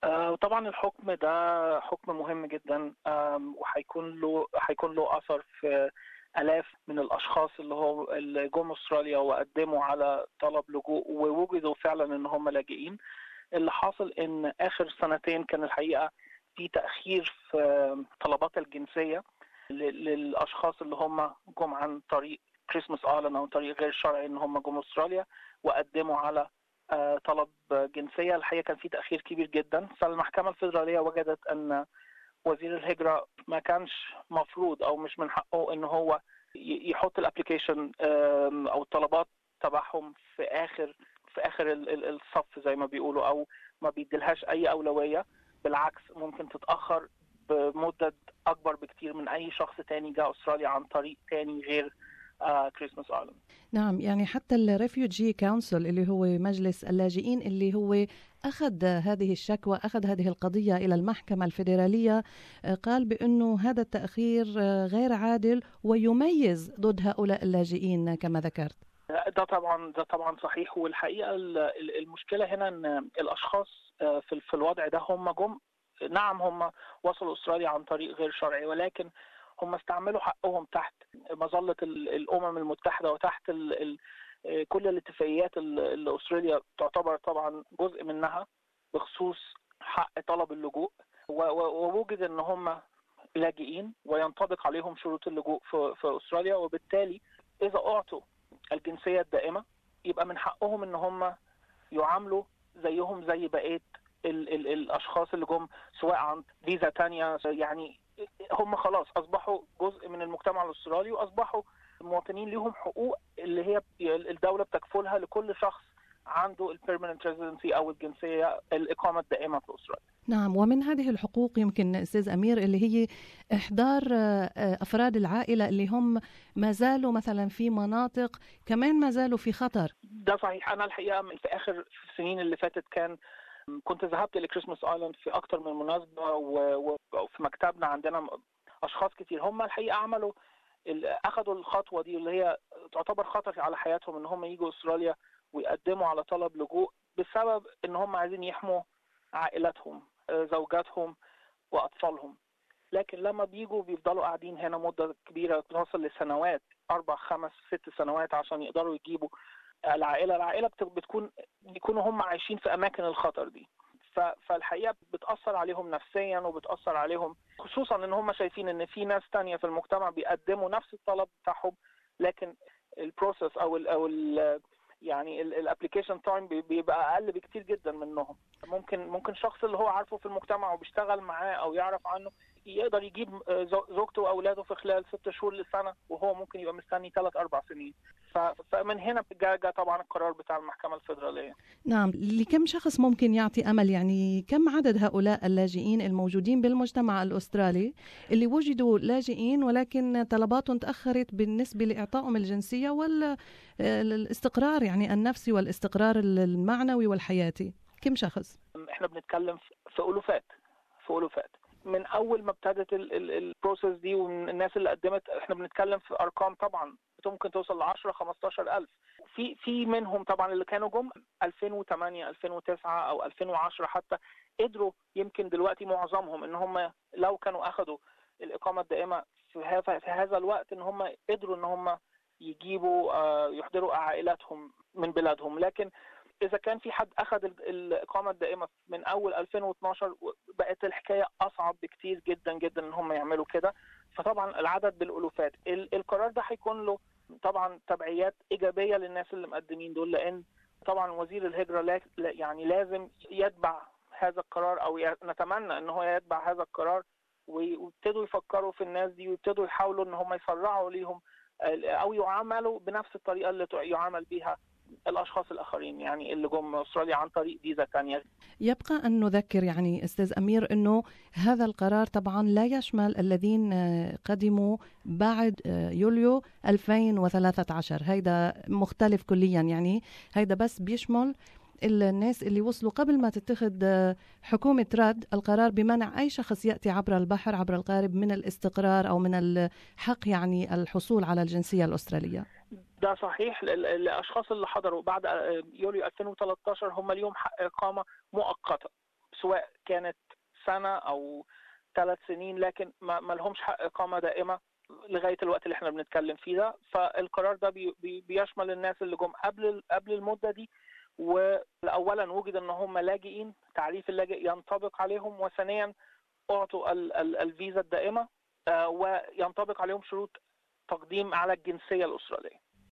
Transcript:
آه، طبعا الحكم ده حكم مهم جدا آم، وهيكون له هيكون له اثر في الاف من الاشخاص اللي هو اللي جم استراليا وقدموا على طلب لجوء ووجدوا فعلا ان هم لاجئين اللي حاصل ان اخر سنتين كان الحقيقه في تاخير في طلبات الجنسيه ل- للاشخاص اللي هم جم عن طريق كريسماس ايلاند او طريق غير شرعي ان هم جم استراليا وقدموا على آه، طلب جنسيه الحقيقه كان في تاخير كبير جدا فالمحكمه الفيدراليه وجدت ان وزير الهجره ما كانش مفروض او مش من حقه ان هو ي- يحط الابلكيشن او الطلبات تبعهم في اخر في اخر ال- ال- الصف زي ما بيقولوا او ما بيديلهاش اي اولويه بالعكس ممكن تتاخر بمده اكبر بكتير من اي شخص تاني جاء استراليا عن طريق تاني غير كريسماس ايلاند نعم يعني حتى الريفيوجي كونسل اللي هو مجلس اللاجئين اللي هو أخذ هذه الشكوى أخذ هذه القضية إلى المحكمة الفيدرالية آه، قال بأنه هذا التأخير آه، غير عادل ويميز ضد هؤلاء اللاجئين كما ذكرت ده طبعا ده طبعا صحيح والحقيقه ال- ال- المشكله هنا ان الاشخاص آه، في في الوضع ده هم جم نعم هم وصلوا استراليا عن طريق غير شرعي ولكن هم استعملوا حقهم تحت مظله ال- الامم المتحده وتحت ال ال آه، كل الاتفاقيات ال- اللي استراليا تعتبر طبعا جزء منها بخصوص حق طلب اللجوء و- و- ووجد ان هم لاجئين وينطبق عليهم شروط اللجوء في, في استراليا وبالتالي اذا اعطوا الجنسيه الدائمه يبقى من حقهم ان هم يعاملوا زيهم زي بقيه ال ال الاشخاص اللي جم سواء عن فيزا تانية يعني هم خلاص اصبحوا جزء من المجتمع الاسترالي واصبحوا مواطنين ليهم حقوق اللي هي الدوله بتكفلها لكل شخص عنده البيرمننت ريزيدنسي او الجنسيه الاقامه الدائمه في استراليا نعم ومن هذه الحقوق يمكن استاذ امير اللي هي احضار آه، آه، افراد العائله اللي هم ما زالوا مثلا في مناطق كمان ما زالوا في خطر ده صحيح انا الحقيقه من في اخر السنين اللي فاتت كان كنت ذهبت لكريسماس ايلاند في اكتر من مناسبه و- و- وفي مكتبنا عندنا اشخاص كتير هم الحقيقه عملوا ال- اخذوا الخطوه دي اللي هي تعتبر خطر على حياتهم ان هم يجوا استراليا ويقدموا على طلب لجوء بسبب ان هم عايزين يحموا عائلاتهم آه، زوجاتهم واطفالهم لكن لما بيجوا بيفضلوا قاعدين هنا مده كبيره بتصل لسنوات اربع خمس ست سنوات عشان يقدروا يجيبوا العائله العائله بت- بتكون بيكونوا هم عايشين في اماكن الخطر دي ف- فالحقيقه بتاثر عليهم نفسيا وبتاثر عليهم خصوصا ان هم شايفين ان في ناس تانية في المجتمع بيقدموا نفس الطلب بتاعهم لكن البروسيس او ال او ال يعني الابلكيشن تايم بيبقى اقل بكتير جدا منهم ممكن ممكن شخص اللي هو عارفه في المجتمع وبيشتغل معاه او يعرف عنه يقدر يجيب آه، زو- زوجته واولاده في خلال ست شهور لسنه وهو ممكن يبقى مستني ثلاث اربع سنين ف- فمن هنا جاء جاء طبعا القرار بتاع المحكمه الفيدراليه نعم لكم شخص ممكن يعطي امل يعني كم عدد هؤلاء اللاجئين الموجودين بالمجتمع الاسترالي اللي وجدوا لاجئين ولكن طلباتهم تاخرت بالنسبه لاعطائهم الجنسيه والاستقرار يعني النفسي والاستقرار المعنوي والحياتي كم شخص احنا بنتكلم في الوفات في الوفات من اول ما ابتدت البروسيس دي ومن الناس اللي قدمت احنا بنتكلم في ارقام طبعا ممكن توصل ل 10 15 الف في في منهم طبعا اللي كانوا جم 2008 2009 او 2010 حتى قدروا يمكن دلوقتي معظمهم ان هم لو كانوا اخذوا الاقامه الدائمه في هذا في هذا الوقت ان هم قدروا ان هم يجيبوا آه، يحضروا عائلاتهم من بلادهم لكن اذا كان في حد اخذ ال- الاقامه الدائمه من اول 2012 بقت الحكايه اصعب بكتير جدا جدا ان هم يعملوا كده فطبعا العدد بالالوفات ال- القرار ده هيكون له طبعا تبعيات ايجابيه للناس اللي مقدمين دول لان طبعا وزير الهجره لا لا- يعني لازم يتبع هذا القرار او ي- نتمنى ان هو يتبع هذا القرار وي- ويبتدوا يفكروا في الناس دي ويبتدوا يحاولوا ان هم يسرعوا ليهم ال- او يعاملوا بنفس الطريقه اللي تع- يعامل بيها الاشخاص الاخرين يعني اللي جم استراليا عن طريق فيزا ثانيه يبقى أن نذكر يعني أستاذ أمير أنه هذا القرار طبعا لا يشمل الذين آه، قدموا بعد آه، يوليو 2013 هيدا مختلف كليا يعني هيدا بس بيشمل الناس اللي وصلوا قبل ما تتخذ آه، حكومة رد القرار بمنع أي شخص يأتي عبر البحر عبر القارب من الاستقرار أو من الحق يعني الحصول على الجنسية الأسترالية ده صحيح ال- ال- الاشخاص اللي حضروا بعد آه، يوليو 2013 هم اليوم حق اقامه مؤقته سواء كانت سنه او ثلاث سنين لكن ما, ما لهمش حق اقامه دائمه لغايه الوقت اللي احنا بنتكلم فيه ده فالقرار ده بي بي بيشمل الناس اللي جم قبل قبل المده دي واولا وجد ان هم لاجئين تعريف اللاجئ ينطبق عليهم وثانيا اعطوا ال ال الفيزا الدائمه وينطبق عليهم شروط تقديم على الجنسيه الاستراليه